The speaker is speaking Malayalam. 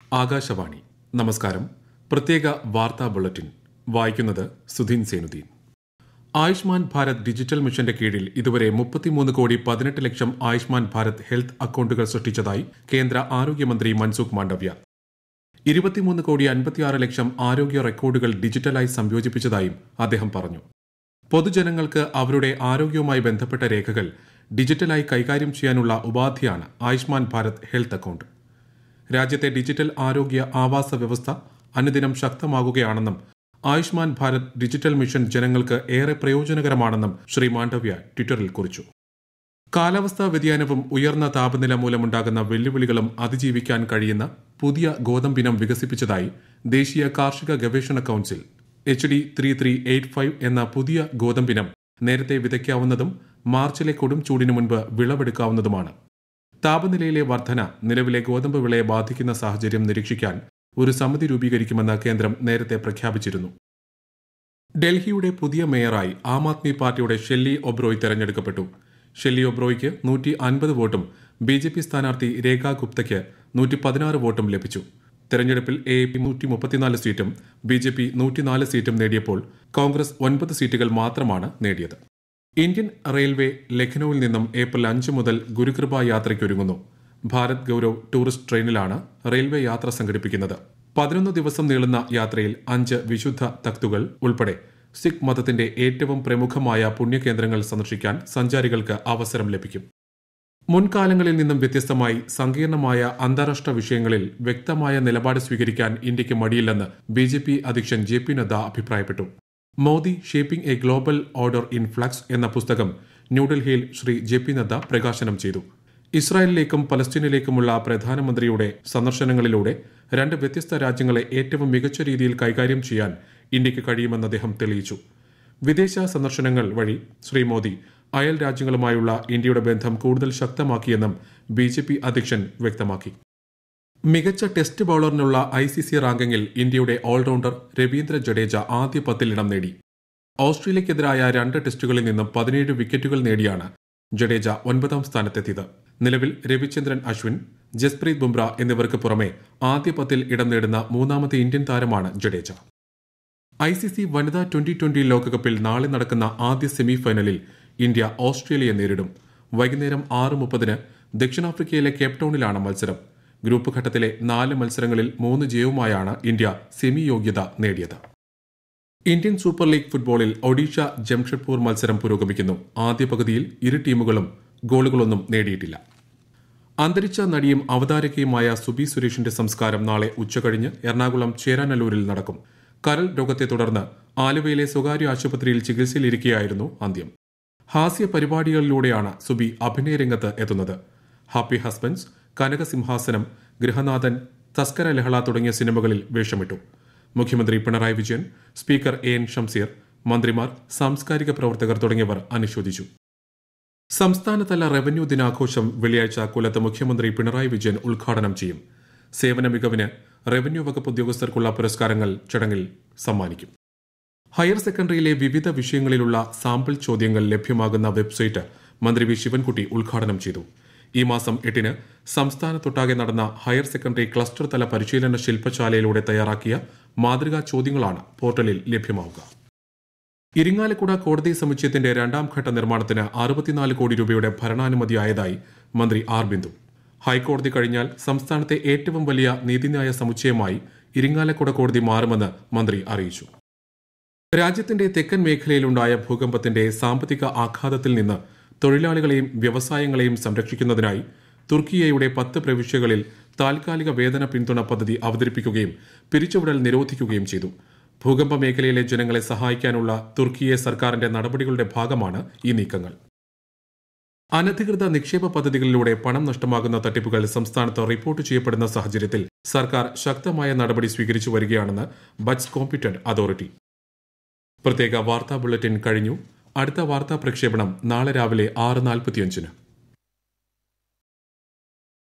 ആകാശവാണി നമസ്കാരം പ്രത്യേക വാർത്താ ബുള്ളറ്റിൻ വായിക്കുന്നത് സുധീൻ സേനുദ്ദീൻ ആയുഷ്മാൻ ഭാരത് ഡിജിറ്റൽ മിഷന്റെ കീഴിൽ ഇതുവരെ മുപ്പത്തിമൂന്ന് കോടി പതിനെട്ട് ലക്ഷം ആയുഷ്മാൻ ഭാരത് ഹെൽത്ത് അക്കൌണ്ടുകൾ സൃഷ്ടിച്ചതായി കേന്ദ്ര ആരോഗ്യമന്ത്രി മൻസുഖ് മാണ്ഡവ്യ ഇരുപത്തിമൂന്ന് കോടി അൻപത്തിയാറ് ലക്ഷം ആരോഗ്യ റെക്കോർഡുകൾ ഡിജിറ്റലായി സംയോജിപ്പിച്ചതായും അദ്ദേഹം പറഞ്ഞു പൊതുജനങ്ങൾക്ക് അവരുടെ ആരോഗ്യവുമായി ബന്ധപ്പെട്ട രേഖകൾ ഡിജിറ്റലായി കൈകാര്യം ചെയ്യാനുള്ള ഉപാധിയാണ് ആയുഷ്മാൻ ഭാരത് ഹെൽത്ത് അക്കൌണ്ട് രാജ്യത്തെ ഡിജിറ്റൽ ആരോഗ്യ ആവാസ വ്യവസ്ഥ അനുദിനം ശക്തമാകുകയാണെന്നും ആയുഷ്മാൻ ഭാരത് ഡിജിറ്റൽ മിഷൻ ജനങ്ങൾക്ക് ഏറെ പ്രയോജനകരമാണെന്നും ശ്രീ മാണ്ഡവ്യ ട്വിറ്ററിൽ കുറിച്ചു കാലാവസ്ഥാ വ്യതിയാനവും ഉയർന്ന താപനില മൂലമുണ്ടാകുന്ന വെല്ലുവിളികളും അതിജീവിക്കാൻ കഴിയുന്ന പുതിയ ഗോതമ്പിനം വികസിപ്പിച്ചതായി ദേശീയ കാർഷിക ഗവേഷണ council H D three three eight five എന്ന പുതിയ ഗോതമ്പിനം നേരത്തെ വിതയ്ക്കാവുന്നതും മാർച്ചിലെ കൊടും ചൂടിനു മുൻപ് വിളവെടുക്കാവുന്നതുമാണ് താപനിലയിലെ വർധന നിലവിലെ ഗോതമ്പ് വിളയെ ബാധിക്കുന്ന സാഹചര്യം നിരീക്ഷിക്കാൻ ഒരു സമിതി രൂപീകരിക്കുമെന്ന് കേന്ദ്രം നേരത്തെ പ്രഖ്യാപിച്ചിരുന്നു ഡൽഹിയുടെ പുതിയ മേയറായി ആം ആദ്മി പാർട്ടിയുടെ ഷെല്ലി ഒബ്രോയ് തെരഞ്ഞെടുക്കപ്പെട്ടു ഷെല്ലി ഒബ്രോയ്ക്ക് നൂറ്റി അൻപത് വോട്ടും ബി ജെ പി സ്ഥാനാർത്ഥി രേഖ ഗുപ്തയ്ക്ക് നൂറ്റി പതിനാറ് വോട്ടും ലഭിച്ചു തെരഞ്ഞെടുപ്പിൽ എ പി നൂറ്റി മുപ്പത്തിനാല് സീറ്റും ബി ജെ പി നൂറ്റിനാല് സീറ്റും നേടിയപ്പോൾ കോൺഗ്രസ് ഒൻപത് സീറ്റുകൾ മാത്രമാണ് നേടിയത് ഇന്ത്യൻ റെയിൽവേ ലഖ്നൌവിൽ നിന്നും ഏപ്രിൽ അഞ്ച് മുതൽ ഗുരുകൃപ യാത്രയ്ക്കൊരുങ്ങുന്നു ഭാരത് ഗൌരവ് ടൂറിസ്റ്റ് ട്രെയിനിലാണ് റെയിൽവേ യാത്ര സംഘടിപ്പിക്കുന്നത് പതിനൊന്ന് ദിവസം നീളുന്ന യാത്രയിൽ അഞ്ച് വിശുദ്ധ തക്തുകൾ ഉൾപ്പെടെ സിഖ് മതത്തിന്റെ ഏറ്റവും പ്രമുഖമായ പുണ്യകേന്ദ്രങ്ങൾ സന്ദർശിക്കാൻ സഞ്ചാരികൾക്ക് അവസരം ലഭിക്കും മുൻകാലങ്ങളിൽ നിന്നും വ്യത്യസ്തമായി സങ്കീർണമായ അന്താരാഷ്ട്ര വിഷയങ്ങളിൽ വ്യക്തമായ നിലപാട് സ്വീകരിക്കാൻ ഇന്ത്യക്ക് മടിയില്ലെന്ന് ബി ജെ പി അധ്യക്ഷൻ ജെ പി നദ്ദ അഭിപ്രായപ്പെട്ടു Modi shaping a global order in flux എന്ന പുസ്തകം ന്യൂഡൽഹിയിൽ ശ്രീ ജെ പി നദ്ദ പ്രകാശനം ചെയ്തു ഇസ്രായേലിലേക്കും പലസ്തീനിലേക്കുമുള്ള പ്രധാനമന്ത്രിയുടെ സന്ദർശനങ്ങളിലൂടെ രണ്ട് വ്യത്യസ്ത രാജ്യങ്ങളെ ഏറ്റവും മികച്ച രീതിയിൽ കൈകാര്യം ചെയ്യാൻ ഇന്ത്യക്ക് കഴിയുമെന്ന് അദ്ദേഹം തെളിയിച്ചു വിദേശ സന്ദർശനങ്ങൾ വഴി ശ്രീ മോദി അയൽ രാജ്യങ്ങളുമായുള്ള ഇന്ത്യയുടെ ബന്ധം കൂടുതൽ ശക്തമാക്കിയെന്നും ബി ജെ പി അധ്യക്ഷൻ വ്യക്തമാക്കി മികച്ച ടെസ്റ്റ് ബൌളറിനുള്ള ഐ സി സി റാങ്കിങ്ങിൽ ഇന്ത്യയുടെ ഓൾറൗണ്ടർ രവീന്ദ്ര ജഡേജ ആദ്യ പത്തിൽ ഇടം നേടി ഓസ്ട്രേലിയക്കെതിരായ രണ്ട് ടെസ്റ്റുകളിൽ നിന്നും പതിനേഴ് വിക്കറ്റുകൾ നേടിയാണ് ജഡേജ ഒൻപതാം സ്ഥാനത്തെത്തിയത് നിലവിൽ രവിചന്ദ്രൻ അശ്വിൻ ജസ്പ്രീത് ബുംറ എന്നിവർക്ക് പുറമെ ആദ്യ പത്തിൽ ഇടം നേടുന്ന മൂന്നാമത്തെ ഇന്ത്യൻ താരമാണ് ജഡേജ ഐ സി സി വനിതാ ട്വന്റി ട്വന്റി ലോകകപ്പിൽ നാളെ നടക്കുന്ന ആദ്യ സെമി ഫൈനലിൽ ഇന്ത്യ ഓസ്ട്രേലിയയെ നേരിടും വൈകുന്നേരം ആറ് മുപ്പതിന് ദക്ഷിണാഫ്രിക്കയിലെ കേപ്പ് ടൗണിലാണ് മത്സരം ഗ്രൂപ്പ് ഘട്ടത്തിലെ നാല് മത്സരങ്ങളിൽ മൂന്ന് ജയവുമായാണ് ഇന്ത്യ സെമി യോഗ്യത നേടിയത് ഇന്ത്യൻ സൂപ്പർ ലീഗ് ഫുട്ബോളിൽ ഒഡീഷ ജംഷഡ്പൂർ മത്സരം പുരോഗമിക്കുന്നു ആദ്യ പകുതിയിൽ ഇരു ടീമുകളും ഗോളുകളൊന്നും നേടിയിട്ടില്ല അന്തരിച്ച നടിയും അവതാരകയുമായ സുബി സുരേഷിന്റെ സംസ്കാരം നാളെ ഉച്ചകഴിഞ്ഞ് എറണാകുളം ചേരാനല്ലൂരിൽ നടക്കും കരൾ രോഗത്തെ തുടർന്ന് ആലുവയിലെ സ്വകാര്യ ആശുപത്രിയിൽ ചികിത്സയിലിരിക്കെയായിരുന്നു അന്ത്യം ഹാസ്യ പരിപാടികളിലൂടെയാണ് സുബി അഭിനയരംഗത്ത് എത്തുന്നത് ഹാപ്പി ഹസ്ബൻഡ്സ് കനകസിംഹാസനം ഗൃഹനാഥൻ തസ്കര ലഹള തുടങ്ങിയ സിനിമകളിൽ വേഷമിട്ടു മുഖ്യമന്ത്രി Pinarayi Vijayan speaker A N Shamseer മന്ത്രിമാർ സാംസ്കാരിക പ്രവർത്തകർ തുടങ്ങിയവർ അനുശോചിച്ചു സംസ്ഥാനതല റവന്യൂ ദിനാഘോഷം വെള്ളിയാഴ്ച കൊല്ലത്ത് മുഖ്യമന്ത്രി പിണറായി വിജയൻ ഉദ്ഘാടനം ചെയ്യും സേവന മികവിന് റവന്യൂ വകുപ്പ് ഉദ്യോഗസ്ഥർക്കുള്ള പുരസ്കാരങ്ങൾ ചടങ്ങിൽ സമ്മാനിക്കും ഹയർ സെക്കൻഡറിയിലെ വിവിധ വിഷയങ്ങളിലുള്ള സാമ്പിൾ ചോദ്യങ്ങൾ ലഭ്യമാകുന്ന വെബ്സൈറ്റ് മന്ത്രി വി ശിവൻകുട്ടി ഉദ്ഘാടനം ചെയ്തു ഈ മാസം എട്ടിന് സംസ്ഥാനത്തൊട്ടാകെ നടന്ന ഹയർ സെക്കൻഡറി ക്ലസ്റ്റർ തല പരിശീലന ശില്പശാലയിലൂടെ തയ്യാറാക്കിയ മാതൃകാ ചോദ്യങ്ങളാണ് പോർട്ടലിൽ ലഭ്യമാവുക ഇരിങ്ങാലക്കുട കോടതി സമുച്ചയത്തിന്റെ രണ്ടാം ഘട്ട നിർമ്മാണത്തിന് അറുപത്തിനാല് കോടി രൂപയുടെ ഭരണാനുമതിയായതായി മന്ത്രി ആർ ബിന്ദു ഹൈക്കോടതി കഴിഞ്ഞാൽ സംസ്ഥാനത്തെ ഏറ്റവും വലിയ നീതിന്യായ സമുച്ചയമായി ഇരിങ്ങാലക്കുട കോടതി മാറുമെന്ന് മന്ത്രി അറിയിച്ചു രാജ്യത്തിന്റെ തെക്കൻ മേഖലയിലുണ്ടായ ഭൂകമ്പത്തിന്റെ സാമ്പത്തിക ആഘാതത്തിൽ നിന്ന് തൊഴിലാളികളെയും വ്യവസായങ്ങളെയും സംരക്ഷിക്കുന്നതിനായി തുർക്കിയയുടെ പത്ത് പ്രവിശ്യകളിൽ താൽക്കാലിക വേതന പിന്തുണ പദ്ധതി അവതരിപ്പിക്കുകയും പിരിച്ചുവിടൽ നിരോധിക്കുകയും ചെയ്തു ഭൂകമ്പ മേഖലയിലെ ജനങ്ങളെ സഹായിക്കാനുള്ള തുർക്കിയെ സർക്കാരിന്റെ നടപടികളുടെ ഭാഗമാണ് ഈ നീക്കങ്ങൾ അനധികൃത നിക്ഷേപ പദ്ധതികളിലൂടെ പണം നഷ്ടമാകുന്ന തട്ടിപ്പുകൾ സംസ്ഥാനത്ത് റിപ്പോർട്ട് ചെയ്യപ്പെടുന്ന സാഹചര്യത്തിൽ സർക്കാർ ശക്തമായ നടപടി സ്വീകരിച്ചു വരികയാണെന്ന് ബഡ്സ് കോമ്പിറ്റന്റ് അതോറിറ്റി പ്രത്യേക വാർത്താ ബുള്ളറ്റിൻ കഴിഞ്ഞു അടുത്ത വാർത്താ പ്രക്ഷേപണം നാളെ രാവിലെ ആറ് നാൽപ്പത്തിയഞ്ചിന്